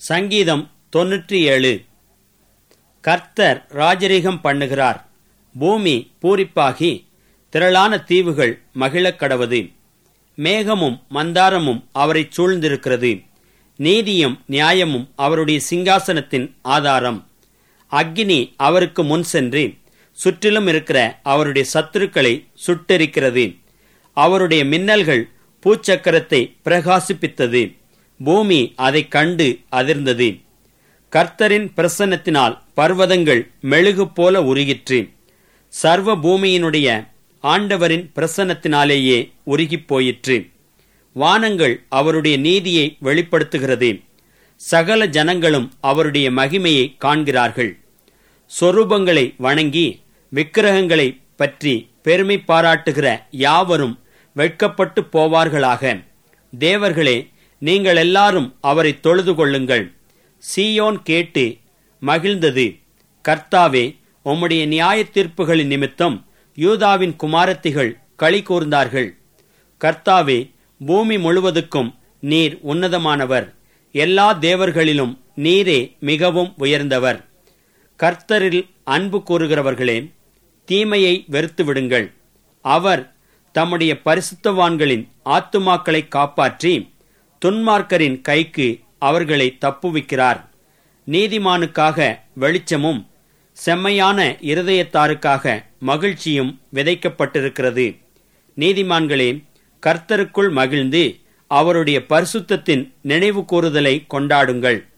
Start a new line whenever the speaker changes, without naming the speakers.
சங்கீதம் தொன்னூற்றி ஏழு கர்த்தர் ராஜரீகம் பண்ணுகிறார் பூமி பூரிப்பாகி திரளான தீவுகள் மகிழக் கடவது மேகமும் மந்தாரமும் அவரைச் சூழ்ந்திருக்கிறது நீதியும் நியாயமும் அவருடைய சிங்காசனத்தின் ஆதாரம் அக்கினி அவருக்கு முன் சென்று சுற்றிலும் இருக்கிற அவருடைய சத்துருக்களை சுட்டெரிக்கிறது அவருடைய மின்னல்கள் பூச்சக்கரத்தை பிரகாசிப்பித்தது பூமி அதைக் கண்டு அதிர்ந்தது கர்த்தரின் பிரசன்னத்தினால் பர்வதங்கள் மெழுகு போல உருகிற்று சர்வ பூமியினுடைய ஆண்டவரின் பிரசன்னத்தினாலேயே உருகிப் போயிற்று வானங்கள் அவருடைய நீதியை வெளிப்படுத்துகிறது சகல ஜனங்களும் அவருடைய மகிமையை காண்கிறார்கள் சொரூபங்களை வணங்கி விக்கிரகங்களை பற்றி பெருமை பாராட்டுகிற யாவரும் வெட்கப்பட்டு போவார்களாக தேவர்களே நீங்கள் எல்லாரும் அவரை தொழுது கொள்ளுங்கள் சீயோன் கேட்டு மகிழ்ந்தது கர்த்தாவே உம்முடைய நியாய தீர்ப்புகளின் நிமித்தம் யூதாவின் குமாரத்திகள் களி கூர்ந்தார்கள் கர்த்தாவே பூமி முழுவதுக்கும் நீர் உன்னதமானவர் எல்லா தேவர்களிலும் நீரே மிகவும் உயர்ந்தவர் கர்த்தரில் அன்பு கூறுகிறவர்களே தீமையை வெறுத்து விடுங்கள் அவர் தம்முடைய பரிசுத்தவான்களின் ஆத்துமாக்களை காப்பாற்றி துன்மார்க்கரின் கைக்கு அவர்களை தப்புவிக்கிறார் நீதிமானுக்காக வெளிச்சமும் செம்மையான இருதயத்தாருக்காக மகிழ்ச்சியும் விதைக்கப்பட்டிருக்கிறது நீதிமான்களே கர்த்தருக்குள் மகிழ்ந்து அவருடைய பரிசுத்தத்தின் நினைவு கூறுதலை கொண்டாடுங்கள்